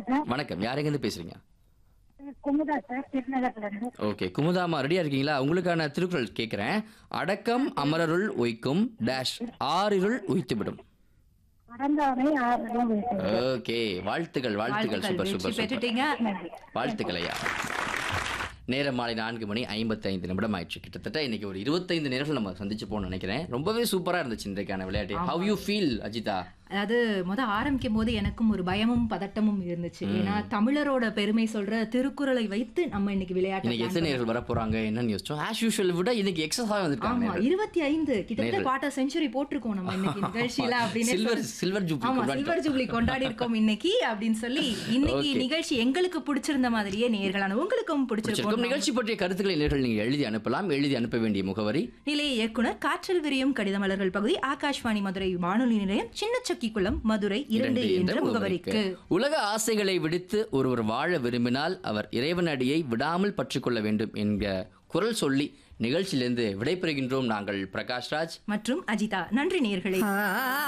Sir வணக்கம் யாரெங்கேருந்து பேசுறீங்க Kumudha sir திருநகர்ல இருந்து ஓகே குமுதாமா ரெடியா இருக்கீங்களா உங்களுக்கான திருக்குறள் கேட்குறேன் அடக்கம் அமரருள் உய்க்கும் டேஷ் ஆறிருள் உய்த்துவிடும் அறந்தாரை ஆறுதல் ஓகே வாழ்த்துக்கள் வாழ்த்துக்கள் சூப்பர் வெற்றி சூப்பர் சூப்பர் பெற்றுட்டீங்க வாழ்த்துக்கள் ஐயா நேரம் மாலை நான்கு மணி ஐம்பத்தைந்து நிமிடம் ஆயிடுச்சு கிட்டத்தட்ட இன்னைக்கு ஒரு இருபத்தைந்து நேரத்தில் நம்ம சந்திச்சு போகணும்னு நினைக்கிறேன் ரொம்பவே சூப்பரா இருந்துச்சு இன்றைக்கான விளையாட்டு ஹவ் யூ ஃபீல் அஜிதா அதாவது முத ஆரம்பிக்கும் போது எனக்கும் ஒரு பயமும் பதட்டமும் இருந்துச்சு ஏன்னா தமிழரோட பெருமை சொல்ற திருக்குறளை வைத்து நம்ம இன்னைக்கு விளையாட்டு இன்னைக்கு எத்தனை நேர்கள் வர போறாங்க என்னன்னு யோசிச்சோம் ஆஸ் யூஷுவல் விட இன்னைக்கு எக்ஸஸாக வந்திருக்காங்க ஆமா இருபத்தி ஐந்து கிட்டத்தட்ட நேர்கள். குவார்டர் செஞ்சுரி போட்டிருக்கோம் நம்ம இன்னைக்கு நிகழ்ச்சியில அப்படின்னு சில்வர் சில்வர் ஜூப்ளி ஆமா கொண்டாடிட்டோம். சில்வர் ஜூப்ளி கொண்டாடி இருக்கோம் இன்னைக்கு அப்படின்னு சொல்லி இன்னைக்கு Okay. நிகழ்ச்சி எங்களுக்கு பிடிச்சிருந்த மாதிரியே நேர்களான உங்களுக்கும் பிடிச்சிருக்கும் பிடிச்சிருக்கும் நிகழ்ச்சி பற்றிய கருத்துக்களை நேர்கள் நீங்க எழுதி அனுப்பலாம் எழுதி அனுப்ப வேண்டிய முகவரி நிலைய இயக்குனர் காற்றல் விரியும் கடிதமலர்கள் பகுதி ஆகாஷ்வாணி மதுரை வானொலி நிலையம் சின்னச்சக்கிக்குளம் மதுரை இரண்டு என்ற முகவரிக்கு உலக ஆசைகளை விடுத்து ஒருவர் வாழ விரும்பினால் அவர் இறைவனடியை விடாமல் பற்றிக்கொள்ள வேண்டும் என்க குரல் சொல்லி நிகழ்ச்சியிலிருந்து விடைபெறுகின்றோம் நாங்கள் பிரகாஷ்ராஜ் மற்றும் அஜிதா நன்றி நேர்களே